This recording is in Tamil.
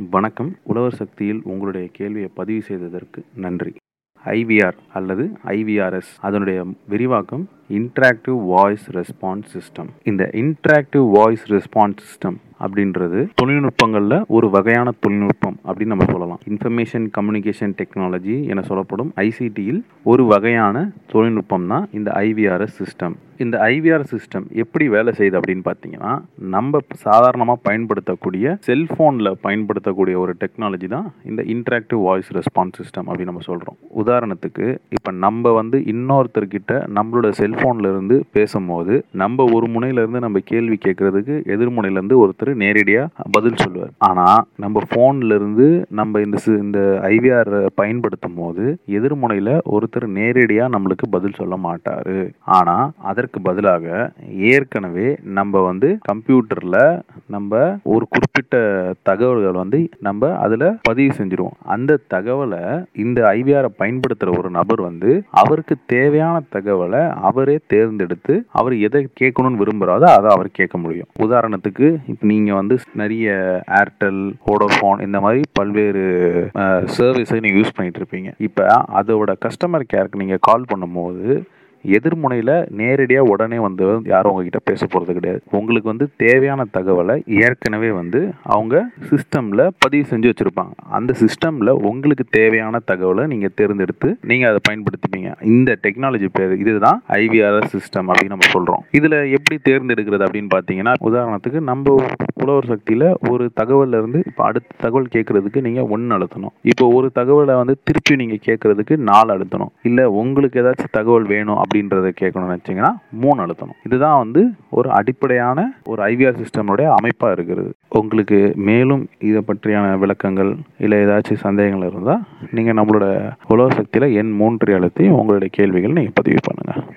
வணக்கம் உழவர் சக்தியில் உங்களுடைய கேள்வியை பதிவு செய்ததற்கு நன்றி ஐவிஆர் அல்லது ஐவிஆர்எஸ் அதனுடைய விரிவாக்கம் இன்ட்ராக்டிவ் வாய்ஸ் ரெஸ்பான்ஸ் சிஸ்டம் இந்த இன்ட்ராக்டிவ் வாய்ஸ் ரெஸ்பான்ஸ் சிஸ்டம் அப்படின்றது தொழில்நுட்பங்களில் ஒரு வகையான தொழில்நுட்பம் அப்படின்னு நம்ம சொல்லலாம் இன்ஃபர்மேஷன் கம்யூனிகேஷன் டெக்னாலஜி என சொல்லப்படும் ஐசிடியில் ஒரு வகையான தொழில்நுட்பம் தான் இந்த ஐவிஆர்எஸ் சிஸ்டம் இந்த ஐவிஆர் சிஸ்டம் எப்படி வேலை செய்யுது அப்படின்னு பார்த்தீங்கன்னா நம்ம சாதாரணமாக பயன்படுத்தக்கூடிய செல்ஃபோனில் பயன்படுத்தக்கூடிய ஒரு டெக்னாலஜி தான் இந்த இன்ட்ராக்டிவ் வாய்ஸ் ரெஸ்பான்ஸ் சிஸ்டம் அப்படின்னு நம்ம சொல்கிறோம் உதாரணத்துக்கு இப்போ நம்ம வந்து இன்னொருத்தர்கிட்ட நம்மளோட செல்ஃபோனில் இருந்து பேசும்போது நம்ம ஒரு முனையிலேருந்து நம்ம கேள்வி கேட்கறதுக்கு எதிர்முனையிலேருந்து ஒருத்தர் நேரடியாக பதில் சொல்லுவார் ஆனால் நம்ம ஃபோன்ல இருந்து நம்ம இந்த சி- இந்த ஐவிஆர் பயன்படுத்தும் போது எதிர்முனையில் ஒருத்தர் நேரடியாக நம்மளுக்கு பதில் சொல்ல மாட்டார் ஆனால் அதற்கு பதிலாக ஏற்கனவே நம்ம வந்து கம்ப்யூட்டரில் நம்ம ஒரு குறிப்பிட்ட தகவல்கள் வந்து நம்ம அதில் பதிவு செஞ்சிருவோம் அந்த தகவலை இந்த ஐவிஆரை பயன்படுத்துகிற ஒரு நபர் வந்து அவருக்கு தேவையான தகவலை அவரே தேர்ந்தெடுத்து அவர் எதை கேட்கணும்னு விரும்புகிறாரோ அதை அவர் கேட்க முடியும் உதாரணத்துக்கு இப்போ நீங்கள் வந்து நிறைய ஏர்டெல் வோடோஃபோன் இந்த மாதிரி பல்வேறு சர்வீஸை நீங்கள் யூஸ் பண்ணிட்டு இருப்பீங்க இப்போ அதோட கஸ்டமர் கேருக்கு நீங்கள் கால் பண்ணும்போது எதிர்முனையில் நேரடியாக உடனே வந்து யாரும் உங்ககிட்ட பேச போகிறது கிடையாது உங்களுக்கு வந்து தேவையான தகவலை ஏற்கனவே வந்து அவங்க சிஸ்டமில் பதிவு செஞ்சு வச்சுருப்பாங்க அந்த சிஸ்டமில் உங்களுக்கு தேவையான தகவலை நீங்கள் தேர்ந்தெடுத்து நீங்கள் அதை பயன்படுத்திப்பீங்க இந்த டெக்னாலஜி பேர் இதுதான் ஐவிஆர்எஸ் சிஸ்டம் அப்படின்னு நம்ம சொல்கிறோம் இதில் எப்படி தேர்ந்தெடுக்கிறது அப்படின்னு பார்த்தீங்கன்னா உதாரணத்துக்கு நம்ம உழவர் சக்தியில் ஒரு தகவல்ல இருந்து இப்போ அடுத்த தகவல் கேட்கறதுக்கு நீங்கள் ஒன்று அழுத்தணும் இப்போ ஒரு தகவலை வந்து திருப்பி நீங்கள் கேட்கறதுக்கு நாலு அழுத்தணும் இல்லை உங்களுக்கு ஏதாச்சும் தகவல் வேணும் அப்படின்றத கேட்கணும்னு வச்சிங்கன்னா மூணு அழுத்தணும் இதுதான் வந்து ஒரு அடிப்படையான ஒரு ஐவிஆர் சிஸ்டமுடைய அமைப்பாக இருக்கிறது உங்களுக்கு மேலும் இதை பற்றியான விளக்கங்கள் இல்லை ஏதாச்சும் சந்தேகங்கள் இருந்தால் நீங்கள் நம்மளோட உலக சக்தியில் எண் மூன்று அழுத்தி உங்களுடைய கேள்விகள் நீங்கள் பதிவு பண்ணுங்கள்